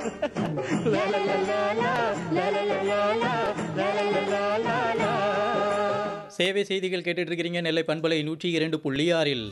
சேவை செய்திகள் கேட்டுட்டு இருக்கிறீங்க நெல்லை பண்பலை நூற்றி இரண்டு புள்ளி ஆறில்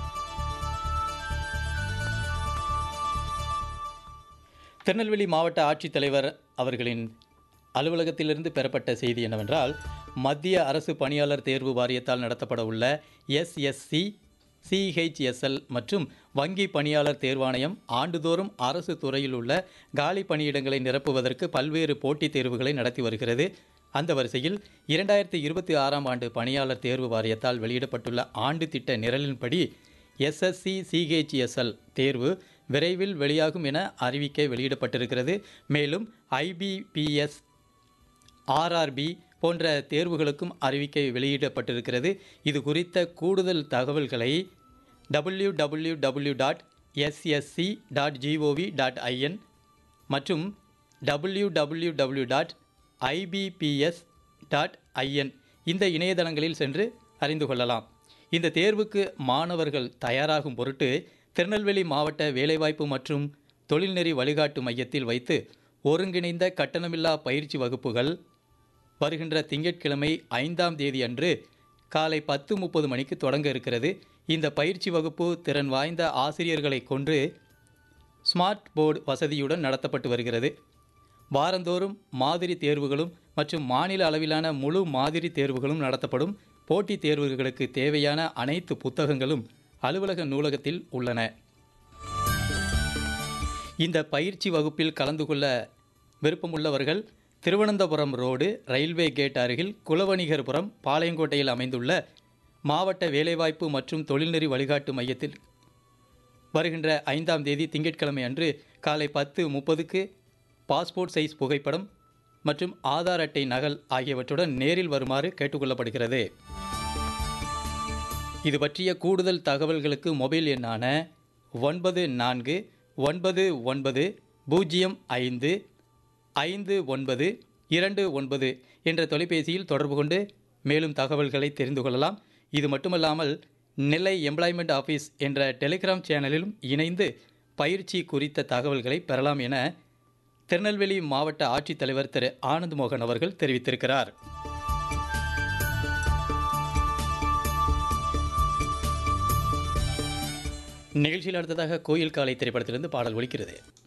திருநெல்வேலி மாவட்ட ஆட்சித்தலைவர் அவர்களின் அலுவலகத்திலிருந்து பெறப்பட்ட செய்தி என்னவென்றால் மத்திய அரசு பணியாளர் தேர்வு வாரியத்தால் நடத்தப்பட உள்ள எஸ்எஸ்சி சிஹெச்எஸ்எல் மற்றும் வங்கி பணியாளர் தேர்வாணையம் ஆண்டுதோறும் அரசு துறையில் உள்ள காலி பணியிடங்களை நிரப்புவதற்கு பல்வேறு போட்டித் தேர்வுகளை நடத்தி வருகிறது அந்த வரிசையில் இரண்டாயிரத்தி இருபத்தி ஆறாம் ஆண்டு பணியாளர் தேர்வு வாரியத்தால் வெளியிடப்பட்டுள்ள ஆண்டு திட்ட நிரலின்படி எஸ்எஸ்சி சிஹெச்எஸ்எல் தேர்வு விரைவில் வெளியாகும் என அறிவிக்கை வெளியிடப்பட்டிருக்கிறது மேலும் ஐபிபிஎஸ் ஆர்ஆர்பி போன்ற தேர்வுகளுக்கும் அறிவிக்கை வெளியிடப்பட்டிருக்கிறது இது குறித்த கூடுதல் தகவல்களை W W W dot SSC dot GOV dot IN மற்றும் W W W dot IBPS dot IN இந்த இணையதளங்களில் சென்று அறிந்து கொள்ளலாம் இந்த தேர்வுக்கு மாணவர்கள் தயாராகும் பொருட்டு திருநெல்வேலி மாவட்ட வேலைவாய்ப்பு மற்றும் தொழில்நெறி வழிகாட்டு மையத்தில் வைத்து ஒருங்கிணைந்த கட்டணமில்லா பயிற்சி வகுப்புகள் வருகின்ற திங்கட்கிழமை ஐந்தாம் தேதி அன்று காலை பத்து முப்பது மணிக்கு தொடங்க இருக்கிறது இந்த பயிற்சி வகுப்பு திறன் வாய்ந்த ஆசிரியர்களை கொண்டு ஸ்மார்ட் போர்டு வசதியுடன் நடத்தப்பட்டு வருகிறது வாரந்தோறும் மாதிரி தேர்வுகளும் மற்றும் மாநில அளவிலான முழு மாதிரி தேர்வுகளும் நடத்தப்படும் போட்டித் தேர்வுகளுக்கு தேவையான அனைத்து புத்தகங்களும் அலுவலக நூலகத்தில் உள்ளன இந்த பயிற்சி வகுப்பில் கலந்து கொள்ள விருப்பமுள்ளவர்கள் திருவனந்தபுரம் ரோடு ரயில்வே கேட் அருகில் குலவணிகர்புரம் பாளையங்கோட்டையில் அமைந்துள்ள மாவட்ட வேலைவாய்ப்பு மற்றும் தொழில்நெறி வழிகாட்டு மையத்தில் வருகின்ற ஐந்தாம் தேதி திங்கட்கிழமை அன்று காலை பத்து முப்பதுக்கு பாஸ்போர்ட் சைஸ் புகைப்படம் மற்றும் ஆதார் அட்டை நகல் ஆகியவற்றுடன் நேரில் வருமாறு கேட்டுக்கொள்ளப்படுகிறது இது பற்றிய கூடுதல் தகவல்களுக்கு மொபைல் எண்ணான ஒன்பது நான்கு ஒன்பது ஒன்பது பூஜ்ஜியம் ஐந்து ஐந்து ஒன்பது இரண்டு ஒன்பது என்ற தொலைபேசியில் தொடர்பு கொண்டு மேலும் தகவல்களை தெரிந்து கொள்ளலாம் இது மட்டுமல்லாமல் நெல்லை எம்ப்ளாய்மெண்ட் ஆஃபீஸ் என்ற டெலிகிராம் சேனலிலும் இணைந்து பயிற்சி குறித்த தகவல்களை பெறலாம் என திருநெல்வேலி மாவட்ட ஆட்சித்தலைவர் திரு ஆனந்த் மோகன் அவர்கள் தெரிவித்திருக்கிறார் நிகழ்ச்சியில் அடுத்ததாக கோயில் காலை திரைப்படத்திலிருந்து பாடல் ஒலிக்கிறது